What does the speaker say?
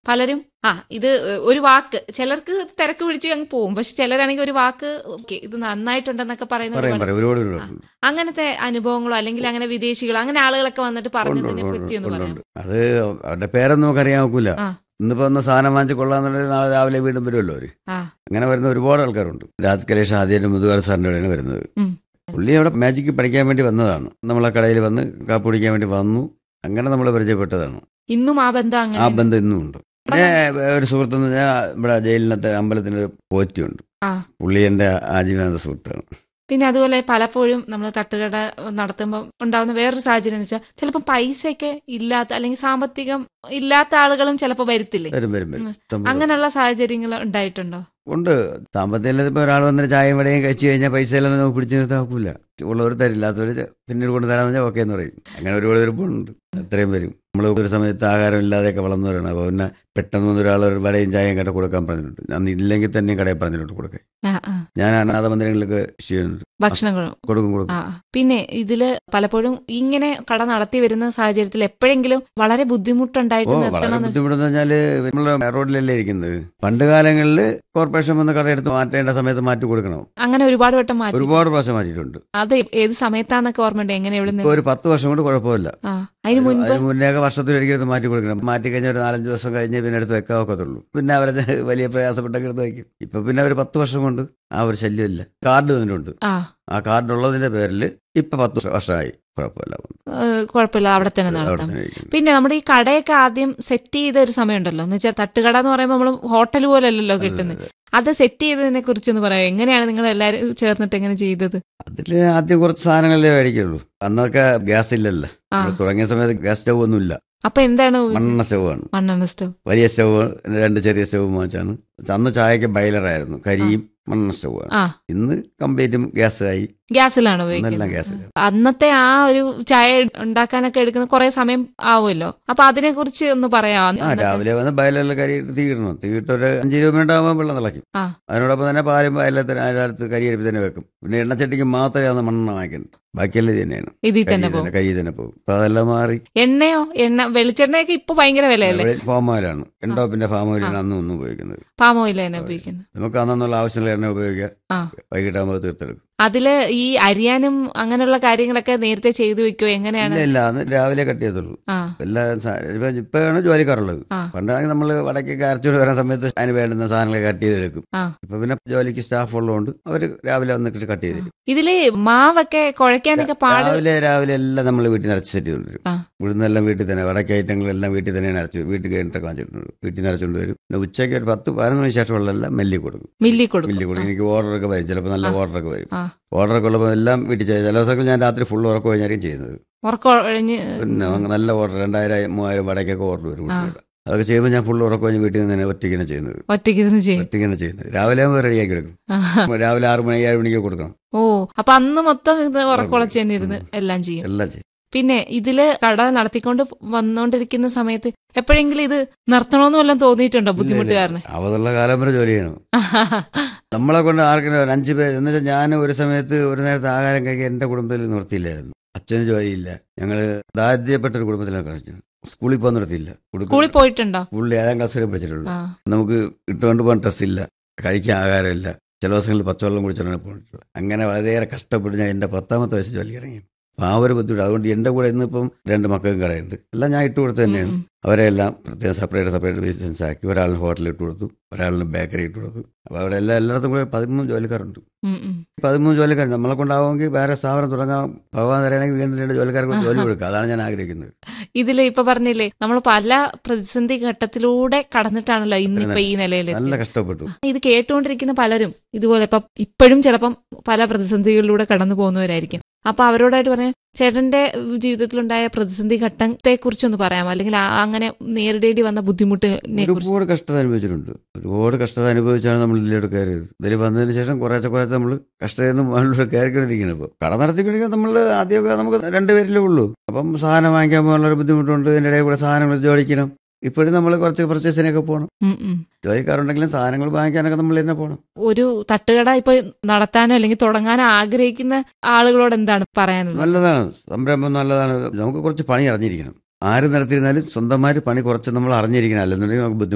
പലരും ആ ഇത് ഒരു വാക്ക് ചിലർക്ക് തിരക്ക് പിടിച്ച് അങ്ങ് പോവും പക്ഷെ ചിലരാണെങ്കിൽ ഒരു വാക്ക് ഓക്കെ ഇത് നന്നായിട്ടുണ്ടെന്നൊക്കെ പറയുന്ന പറയും ഒരുപാട് പറയും ഒരുപാട് ഒരുപാട് അങ്ങനത്തെ അനുഭവങ്ങളോ അല്ലെങ്കിൽ അങ്ങനെ വിദേശികളോ അങ്ങനെ ആളുകളൊക്കെ വന്നിട്ട് ഉണ്ട്, പറഞ്ഞതിനെ ഉണ്ട്, പറ്റി ഒന്ന് ഉണ്ട്, പറയാം ഉണ്ട്. അത് അവരുടെ പേരൊന്നും നമുക്ക് അറിയാൻ നോക്കൂല ആ. ഇന്നിപ്പോ ഒന്ന് സാധനം വാങ്ങിച്ച് കൊള്ളാന്നുണ്ടെങ്കിൽ നാളെ രാവിലെ വീണ്ടും വരുമല്ലോ അവര് ആ അങ്ങനെ വരുന്ന ഒരുപാട് ആൾക്കാരുണ്ട് രാജ് കലേഷ് ആദ്യം മുതുകാട് സാറിന്റെ കൂടെയാണ് വരുന്നത് ഉം. പുള്ളി അവിടെ മാജിക്ക് പഠിക്കാൻ വേണ്ടി വന്നതാണ് നമ്മളെ കടയിൽ വന്ന് കാപ്പ് കുടിക്കാൻ വേണ്ടി വന്നു അങ്ങനെ നമ്മൾ പരിചയപ്പെട്ടതാണ് ഇന്നും ആ ബന്ധം ആ അങ്ങനെ ബന്ധം ഇന്നും ഉണ്ട് പിന്നെ ഒരു സുഹൃത്തെന്ന് പറഞ്ഞാൽ ഇവിടെ ജയിലിനകത്ത് അമ്പലത്തിന് ഒരു പോറ്റിയുണ്ട് ആ പുള്ളി എൻ്റെ ആജീവനാന്ത സുഹൃത്താണ് പിന്നെ അതുപോലെ പലപ്പോഴും നമ്മൾ തട്ടുകട നടത്തുമ്പോൾ ഉണ്ടാവുന്ന വേറൊരു സാഹചര്യം എന്ന് വെച്ചാൽ ചിലപ്പോൾ പൈസയൊക്കെ ഇല്ലാത്ത അല്ലെങ്കിൽ സാമ്പത്തികം ഇല്ലാത്ത ആളുകളും ചിലപ്പോൾ വരുത്തില്ലേ വരും വരും വരും ഉം. ഇഷ്ടം പോലെ. അങ്ങനെയുള്ള സാഹചര്യങ്ങൾ ഉണ്ടായിട്ടുണ്ടോ ഉണ്ട് സാമ്പത്തികം ഇപ്പോൾ ഒരാൾ വന്നിട്ട് ചായയും വടയും കഴിച്ചു കഴിഞ്ഞാൽ പൈസ എല്ലാം നമുക്ക് പിടിച്ചു നിർത്താൻ നോക്കൂല ഉള്ളവർ തരില്ലാത്തവർ പിന്നീട് കൊണ്ട് തരാമെന്ന് വെച്ചാൽ ഓക്കെ എന്ന് പറയും അങ്ങനെ ഒരുപാട് വരുമ്പോഴുണ്ട് അത്രയും വരും നമ്മൾ ഒരു സമയത്ത് ആഹാരം ഇല്ലാതെയൊക്കെ വളർന്നവരാണ് അപ്പോൾ പിന്നെ പെട്ടെന്ന് വന്ന് ഒരാൾ ഒരു വടയും ചായയും കട കൊടുക്കാൻ പറഞ്ഞിട്ടുണ്ട് അന്ന് ഇല്ലെങ്കിൽ തന്നെ കടയിൽ പറഞ്ഞിട്ടുണ്ട് കൊടുക്കാൻ ആ ആ ഞാൻ അനാഥ മന്ദിരങ്ങളിലൊക്കെ ചെയ്യുന്നുണ്ട് ഭക്ഷണങ്ങളും കൊടുക്കും ആ കൊടുക്കും ആ. പിന്നെ ഇതില് പലപ്പോഴും ഇങ്ങനെ കട നടത്തി വരുന്ന സാഹചര്യത്തിൽ എപ്പോഴെങ്കിലും വളരെ ഓ ബുദ്ധിമുട്ടുണ്ടായിട്ട് വളരെ നിർത്തണം ബുദ്ധിമുട്ടെന്ന് പറഞ്ഞാല് നമ്മള് റോഡിലല്ലേ ഇരിക്കുന്നത് പണ്ട് കാലങ്ങളിൽ കോർപ്പറേഷൻ വന്ന് കടയെടുത്ത് മാറ്റേണ്ട സമയത്ത് മാറ്റി കൊടുക്കണം അങ്ങനെ ഒരുപാട് വട്ടം മാറ്റി ഒരുപാട് പ്രാവശ്യം മാറ്റിയിട്ടുണ്ട് അത് ഏത് സമയത്താന്നൊക്കെ ഓർമ്മയുണ്ട് എങ്ങനെ എവിടെ ഇപ്പൊ നിന്ന് ഒരു പത്ത് വർഷം കൊണ്ട് കുഴപ്പമില്ല ആ അതിന് മുൻപ് അതിന് മുന്നേയൊക്കെ വർഷത്തിലൊരിക്കൽ എടുത്ത് മാറ്റി കൊടുക്കണം മാറ്റി കഴിഞ്ഞ ഒരു നാലഞ്ച് ദിവസം കഴിഞ്ഞ് പിന്നെ എടുത്ത് വെക്കാൻ ഒക്കത്തുള്ളൂ പിന്നെ അവരെ വലിയ പ്രയാസപ്പെട്ടൊക്കെ എടുത്ത് വയ്ക്കും ഇപ്പൊ പിന്നെ ഒരു പത്ത് വർഷം കൊണ്ട് ആ ഒരു ശല്യമില്ല കാർഡ് തന്നിട്ടുണ്ട് ആ ആ കാർഡ് ഉള്ളതിന്റെ പേരിൽ ഇപ്പൊ പത്ത് വർഷമായി കുഴപ്പമില്ല ഏഹ്, കുഴപ്പമില്ല അവിടെ തന്നെ അവിടെ നടത്താം തന്നെ ഇരിക്കുന്നു. പിന്നെ നമ്മുടെ ഈ കടയൊക്കെ ആദ്യം സെറ്റ് ചെയ്ത ഒരു സമയമുണ്ടല്ലോ എന്ന് വെച്ചാൽ തട്ടുകട എന്ന് പറയുമ്പോൾ നമ്മൾ ഹോട്ടൽ പോലല്ലല്ലോ കിട്ടുന്നത് അത് സെറ്റ് ചെയ്തതിനെ കുറിച്ചൊന്ന് പറയാം എങ്ങനെയാണ് നിങ്ങൾ എല്ലാവരും ചേർന്നിട്ട് എങ്ങനെ ചെയ്തത് അതില് ആദ്യം കുറച്ച് സാധനങ്ങളല്ലേ മേടിക്കുള്ളൂ അന്നൊക്കെ ഗ്യാസ് ഇല്ലല്ലോ ആ. നമ്മള് തുടങ്ങിയ സമയത്ത് ഗ്യാസ് സ്റ്റവ് ഒന്നും ഇല്ല അപ്പൊ എന്താണ് മണ്ണെണ്ണ സ്റ്റവാണ് മണ്ണെണ്ണ സ്റ്റവ് വലിയ സ്റ്റവ് രണ്ട് ചെറിയ സ്റ്റവ് വാങ്ങിച്ചാണ് അന്ന് ചായക്ക് ബൈലറായിരുന്നു കരിയും മണ്ണെണ്ണ സ്റ്റവാണ് ആ ഇന്ന് കംപ്ലീറ്റും ഗ്യാസ് ആയി ഗ്യാസിലാണ് ഇന്നെല്ലാം ഉപയോഗിക്കുന്നത് ഗ്യാസിലാണ് അന്നത്തെ ആ ഒരു ചായ ഉണ്ടാക്കാനൊക്കെ എടുക്കുന്ന കുറെ സമയം ആവുമല്ലോ അപ്പൊ അതിനെ കുറിച്ച് ഒന്ന് പറയാം ആ രാവിലെ വന്ന് ബയലെല്ലാം കരിയിട്ട് തീയിടണം തീയിട്ട് ഒരു അഞ്ച് രൂപ ഉണ്ടാകുമ്പോൾ വെള്ളം തിളയ്ക്കും ആ. അതിനോടൊപ്പം തന്നെ പാലും ബയലത്തിന് അതിനടുത്ത് കരി അടുപ്പ് തന്നെ വെക്കും പിന്നെ എണ്ണച്ചട്ടിക്ക് മാത്രമേ അന്ന് മണ്ണെണ്ണ വാങ്ങിക്കുന്നത് ബാക്കിയെല്ലാം ഇത് തന്നെയാണ് ഇതിൽ കരി തന്നെ പോകും തന്നെ കരി തന്നെ പോകും അപ്പൊ അതെല്ലാം മാറി എണ്ണയോ എണ്ണ വെളിച്ചെണ്ണയൊക്കെ ഇപ്പൊ ഭയങ്കര വിലയല്ലേ ഫാം ഓയിലാണ് എൻഡോപ്പിന്റെ ഫാം ഓയിലാണ് അന്ന് ഒന്നും ഉപയോഗിക്കുന്നത് പാം ഓയിൽ തന്നെ ഉപയോഗിക്കുന്നത് നമുക്ക് അന്നുള്ള ആവശ്യമുള്ള എണ്ണ ഉപയോഗിക്കാം ആ വൈകിട്ടാകുമ്പോൾ തീർത്തെടുക്കും അതില് ഈ അരിയാനും അങ്ങനെയുള്ള കാര്യങ്ങളൊക്കെ നേരത്തെ ചെയ്തു വെക്കോ എങ്ങനെയാണ് ഇല്ല ഇല്ല അന്ന് രാവിലെ കട്ട് ചെയ്തുള്ളൂ ആ എല്ലാവരും സാ- ഇപ്പൊ ഇപ്പോഴാണ് ജോലിക്കാറുള്ളത് ആ. പണ്ടാണെങ്കിൽ നമ്മൾ വടക്കൊക്കെ അരച്ചോട് വരുന്ന സമയത്ത് അതിന് വേണ്ടുന്ന സാധനങ്ങൾ കട്ട് ചെയ്തെടുക്കും ആ ഇപ്പൊ പിന്നെ ജോലിക്ക് സ്റ്റാഫ് ഉള്ളതുകൊണ്ട് അവർ രാവിലെ വന്നിട്ട് കട്ട് ചെയ്ത് തരും ഇതില് മാവൊക്കെ കുഴയ്ക്കാനൊക്കെ പാട് രാവിലെ രാവിലെ എല്ലാം നമ്മൾ വീട്ടിൽ നിറച്ച് സെറ്റ് ചെയ്തുകൊണ്ടുവരും ആ ഇവിടുന്നെല്ലാം വീട്ടിൽ തന്നെ വടക്കേ ഐറ്റങ്ങളെല്ലാം വീട്ടിൽ തന്നെയാണ് അരച്ച് വീട്ടിൽ കഴിഞ്ഞിട്ടൊക്കെ വാങ്ങിച്ചിട്ടുണ്ട് വീട്ടിൽ നിറച്ചുകൊണ്ട് വരും പിന്നെ ഉച്ചയ്ക്ക് ഒരു പത്ത് പതിനൊന്ന് മണി ശേഷമുള്ളതെല്ലാം മെല്ലി കൊടുക്കും മില്ലി കൊടുക്കും മെല്ലി കൊടുക്കും എനിക്ക് ഓർഡറൊക്കെ വരും ചിലപ്പോൾ നല്ല ഓർഡറൊക്കെ വരും ആ ഓർഡറൊക്കെ ഉള്ളപ്പോൾ എല്ലാം വീട്ടിൽ ചെയ്യും ചില ദിവസങ്ങളിൽ ഞാൻ രാത്രി ഫുൾ ഉറക്കം കഴിഞ്ഞായിരിക്കും ചെയ്യുന്നത് ഉറക്കം ഒഴിഞ്ഞ് പിന്നെ അങ്ങ് നല്ല ഓർഡർ രണ്ടായിരം മൂവായിരം വടക്കൊക്കെ ഓർഡർ വരും വീട്ടിൽ അതൊക്കെ ചെയ്യുമ്പോൾ ഞാൻ ഫുൾ ഉറക്കം കഴിഞ്ഞ് വീട്ടിൽ നിന്ന് തന്നെ ഒറ്റയ്ക്ക് തന്നെ ചെയ്യുന്നത് ഒറ്റയ്ക്കിരുന്ന് ചെയ്യും ഒറ്റയ്ക്ക് തന്നെ ചെയ്യുന്നത് രാവിലെ ആകുമ്പോൾ റെഡിയാക്കി എടുക്കും ആ. രാവിലെ ആറ് മണി ഏഴ് മണിക്ക് കൊടുക്കണം ഓ അപ്പൊ അന്ന് മൊത്തം ഇത് ഉറക്കുളച്ച് തന്നെ ഇരുന്ന് എല്ലാം ചെയ്യും എല്ലാം ചെയ്യും പിന്നെ ഇതില് കട നടത്തിക്കൊണ്ട് വന്നോണ്ടിരിക്കുന്ന സമയത്ത് എപ്പോഴെങ്കിലും ഇത് നിർത്തണമെന്ന് വല്ലതും തോന്നിയിട്ടുണ്ടോ ബുദ്ധിമുട്ടുകാരന് അവതുള്ള കാലം വരെ ജോലി ചെയ്യണം നമ്മളെ കൊണ്ട് ആർക്കും ഒരു അഞ്ച് പേര് എന്ന് വെച്ചാൽ ഞാൻ ഒരു സമയത്ത് ഒരു നേരത്തെ ആഹാരം കഴിക്കാൻ എൻ്റെ കുടുംബത്തിൽ നിർത്തിയില്ലായിരുന്നു അച്ഛന് ജോലിയില്ല ഞങ്ങൾ ദാരിദ്ര്യപ്പെട്ട ഒരു കുടുംബത്തിലാണ് കഴിച്ചത് സ്കൂളിൽ പോകാൻ നിർത്തിയില്ല കൊടുക്ക- സ്കൂളിൽ പോയിട്ടുണ്ടോ സ്കൂളിൽ ഏഴാം ക്ലാസ് വരെ പഠിച്ചിട്ടുള്ളൂ ആ നമുക്ക് ഇട്ടുകൊണ്ട് പോകാൻ ഡ്രസ്സില്ല കഴിക്കാൻ ആഹാരമില്ല ചില ദിവസങ്ങളിൽ പച്ചവെള്ളം കുടിച്ചിട്ടാണ് പോയിട്ടുള്ളത് അങ്ങനെ വളരെയേറെ കഷ്ടപ്പെട്ട് ഞാൻ എൻ്റെ പത്താമത്തെ വയസ്സ് ജോലി ഇറങ്ങി അപ്പം ആ ഒരു ബുദ്ധിമുട്ട് അതുകൊണ്ട് എൻ്റെ കൂടെ ഇന്നിപ്പം രണ്ട് മക്കൾക്കും കടയുണ്ട് എല്ലാം ഞാൻ ഇട്ട് കൊടുത്തു തന്നെയാണ് ഉം. അവരെല്ലാം പ്രത്യേകം സെപ്പറേറ്റ് സെപ്പറേറ്റ് ബിസിനസ് ആക്കി ഒരാളിന് ഹോട്ടലിൽ ഇട്ട് കൊടുത്തു ഒരാളിന് ബേക്കറി ഇട്ട് കൊടുത്തു അപ്പോൾ അവിടെ എല്ലാ എല്ലായിടത്തും കൂടെ പതിമൂന്ന് ജോലിക്കാരുണ്ട് ഉം, ഉം. പതിമൂന്ന് ജോലിക്കാർ നമ്മളെ കൊണ്ടാവുമെങ്കിൽ വേറെ സ്ഥാപനം തുടങ്ങാൻ ഭഗവാൻ തരണമെങ്കിൽ വീണ്ടും രണ്ട് ജോലിക്കാർക്ക് ജോലി കൊടുക്കുക അതാണ് ഞാൻ ആഗ്രഹിക്കുന്നത് ഇതില് ഇപ്പൊ പറഞ്ഞില്ലേ നമ്മൾ പല പ്രതിസന്ധി ഘട്ടത്തിലൂടെ കടന്നിട്ടാണല്ലോ ഇന്നിപ്പോ ഈ നിലയിൽ നല്ല കഷ്ടപ്പെട്ടു ഇത് കേട്ടുകൊണ്ടിരിക്കുന്ന പലരും ഇതുപോലെ ഇപ്പം ഇപ്പോഴും ചിലപ്പം പല പ്രതിസന്ധികളിലൂടെ കടന്നു പോകുന്നവരായിരിക്കും അപ്പൊ അവരോടായിട്ട് പറഞ്ഞ ചേട്ടന്റെ ജീവിതത്തിലുണ്ടായ പ്രതിസന്ധി ഘട്ടത്തെ കുറിച്ചൊന്ന് പറയാമോ അല്ലെങ്കിൽ ആ- അങ്ങനെ നേരിടേണ്ടി വന്ന ബുദ്ധിമുട്ടിനെ കുറിച്ച് ഒരുപാട് കഷ്ടത അനുഭവിച്ചിട്ടുണ്ട് ഒരുപാട് കഷ്ടത അനുഭവിച്ചാണ് നമ്മൾ ഇതിലോട്ട് കയറിയത് ഇതിൽ വന്നതിന് ശേഷം കുറേശ്ശെ കുറേശ്ശെ നമ്മൾ കഷ്ടതയിൽ മുകളിലോട്ട് കയറിക്കൊണ്ടിരിക്കുന്നത് ഇപ്പോൾ കട നടത്തിക്കൊണ്ടിരിക്കുക നമ്മൾ ആദ്യമൊക്കെ നമുക്ക് രണ്ടുപേരിലേ ഉള്ളൂ അപ്പം സാധനം വാങ്ങിക്കാൻ പോകാനുള്ള ഒരു ബുദ്ധിമുട്ടുണ്ട് ഇതിൻ്റെ ഇടയിൽ കൂടെ സാധനങ്ങൾ ജോലിക്കണം ഇപ്പോഴും നമ്മൾ കുറച്ച് പർച്ചേസിനൊക്കെ പോകണം ഉം, ഉം. ജോലിക്കാരുണ്ടെങ്കിലും സാധനങ്ങൾ വാങ്ങിക്കാനൊക്കെ നമ്മൾ തന്നെ പോകണം ഒരു തട്ടുകട ഇപ്പൊ നടത്താനോ അല്ലെങ്കിൽ തുടങ്ങാനോ ആഗ്രഹിക്കുന്ന ആളുകളോട് എന്താണ് പറയാനുള്ളത് നല്ലതാണ് സംരംഭം നല്ലതാണ് നമുക്ക് കുറച്ച് പണി അറിഞ്ഞിരിക്കണം ആര് നടത്തിയിരുന്നാലും സ്വന്തമായിട്ട് പണി കുറച്ച് നമ്മൾ അറിഞ്ഞിരിക്കണം അല്ലെന്നുണ്ടെങ്കിൽ നമുക്ക് ബുദ്ധിമുട്ട്